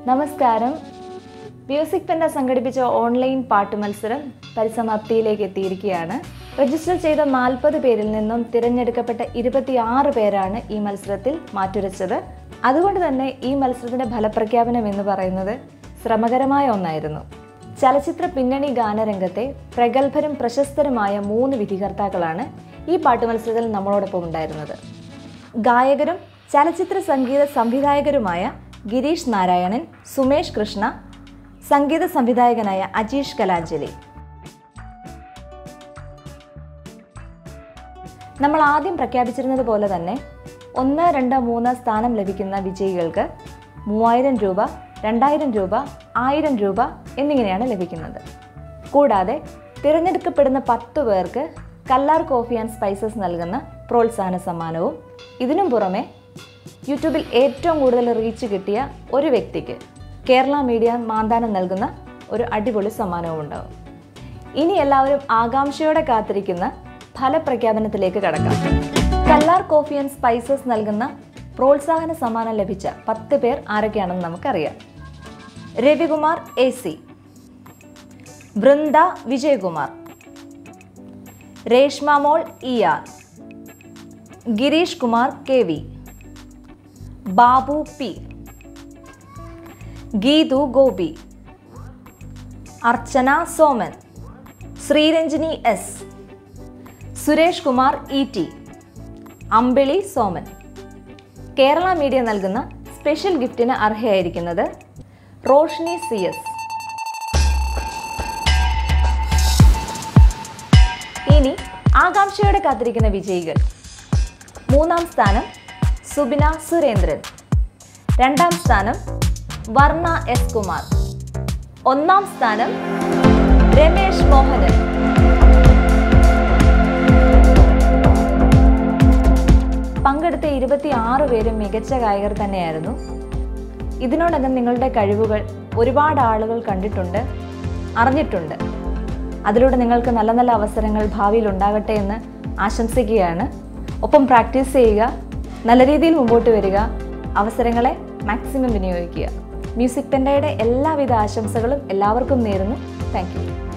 നമസ്കാരം music penta സംഘടിപ്പിച്ച online പാട്ട് മത്സരം പരിസമാപ്തിയിലേക്ക് എത്തിയിരിക്കുകയാണ് രജിസ്റ്റർ ചെയ്ത നാൽപ്പത് പേരിൽ നിന്നും തിരഞ്ഞെടുക്കപ്പെട്ട ഇരുപത്തിയാറ് പേരാണ് ഈ മത്സരത്തിൽ മാറ്റുരച്ചത് അതുകൊണ്ട് തന്നെ ഈ മത്സരത്തിന്റെ ഫലപ്രഖ്യാപനം എന്ന് പറയുന്നത് ശ്രമകരമായ ഒന്നായിരുന്നു ചലച്ചിത്ര പിന്നണി ഗാനരംഗത്തെ പ്രഗത്ഭരും പ്രശസ്തരുമായ മൂന്ന് വിധികർത്താക്കളാണ് ഈ പാട്ട് മത്സരത്തിൽ നമ്മളോടൊപ്പം ഉണ്ടായിരുന്നത് ഗായകരും ചലച്ചിത്ര സംഗീത സംവിധായകരുമായ ഗിരീഷ് നാരായണൻ സുമേഷ് കൃഷ്ണ സംഗീത സംവിധായകനായ അജീഷ് കലാഞ്ജലി നമ്മൾ ആദ്യം പ്രഖ്യാപിച്ചിരുന്നത് പോലെ തന്നെ ഒന്ന് രണ്ട് മൂന്ന് സ്ഥാനം ലഭിക്കുന്ന വിജയികൾക്ക് മൂവായിരം രൂപ രണ്ടായിരം രൂപ ആയിരം രൂപ എന്നിങ്ങനെയാണ് ലഭിക്കുന്നത് കൂടാതെ തിരഞ്ഞെടുക്കപ്പെടുന്ന പത്ത് പേർക്ക് കല്ലാർ കോഫി ആൻഡ് സ്പൈസസ് നൽകുന്ന പ്രോത്സാഹന സമ്മാനവും ഇതിനും പുറമെ യൂട്യൂബിൽ ഏറ്റവും കൂടുതൽ റീച്ച് കിട്ടിയ ഒരു വ്യക്തിക്ക് കേരള മീഡിയ മാന്താനം നൽകുന്ന ഒരു അടിപൊളി സമ്മാനവും ഉണ്ടാവും ഇനി എല്ലാവരും ആകാംക്ഷയോടെ കാത്തിരിക്കുന്ന ഫലപ്രഖ്യാപനത്തിലേക്ക് കടക്കാം കല്ലാർ കോഫി ആൻഡ് സ്പൈസസ് നൽകുന്ന പ്രോത്സാഹന സമ്മാനം ലഭിച്ച പത്ത് പേർ ആരൊക്കെയാണെന്ന് നമുക്കറിയാം Ravikumar A C Vrinda Vijayakumar Reshma Mol E R Girish Kumar K V Babu P Geethu Gopi Archana Soman Sreeranjini S Suresh Kumar E T Ambili Soman Kerala media നൽകുന്ന സ്പെഷ്യൽ ഗിഫ്റ്റിന് അർഹയായിരിക്കുന്നത് റോഷ്നി സി എസ് ഇനി ആകാംക്ഷയോടെ കാത്തിരിക്കുന്ന വിജയികൾ മൂന്നാം സ്ഥാനം സുബിന സുരേന്ദ്രൻ രണ്ടാം സ്ഥാനം വർണ്ണ എസ് കുമാർ ഒന്നാം സ്ഥാനം രമേശ് മോഹനൻ പങ്കെടുത്ത ഇരുപത്തി ആറ് പേരും മികച്ച ഗായകർ തന്നെയായിരുന്നു ഇതിനോടകം നിങ്ങളുടെ കഴിവുകൾ ഒരുപാട് ആളുകൾ കണ്ടിട്ടുണ്ട് അറിഞ്ഞിട്ടുണ്ട് അതിലൂടെ നിങ്ങൾക്ക് നല്ല നല്ല അവസരങ്ങൾ ഭാവിയിൽ ഉണ്ടാകട്ടെ എന്ന് ആശംസിക്കുകയാണ് ഒപ്പം പ്രാക്ടീസ് ചെയ്യുക നല്ല രീതിയിൽ മുമ്പോട്ട് വരിക അവസരങ്ങളെ മാക്സിമം വിനിയോഗിക്കുക മ്യൂസിക് പെൻഡയുടെ എല്ലാവിധ ആശംസകളും എല്ലാവർക്കും നേരുന്നു താങ്ക് യു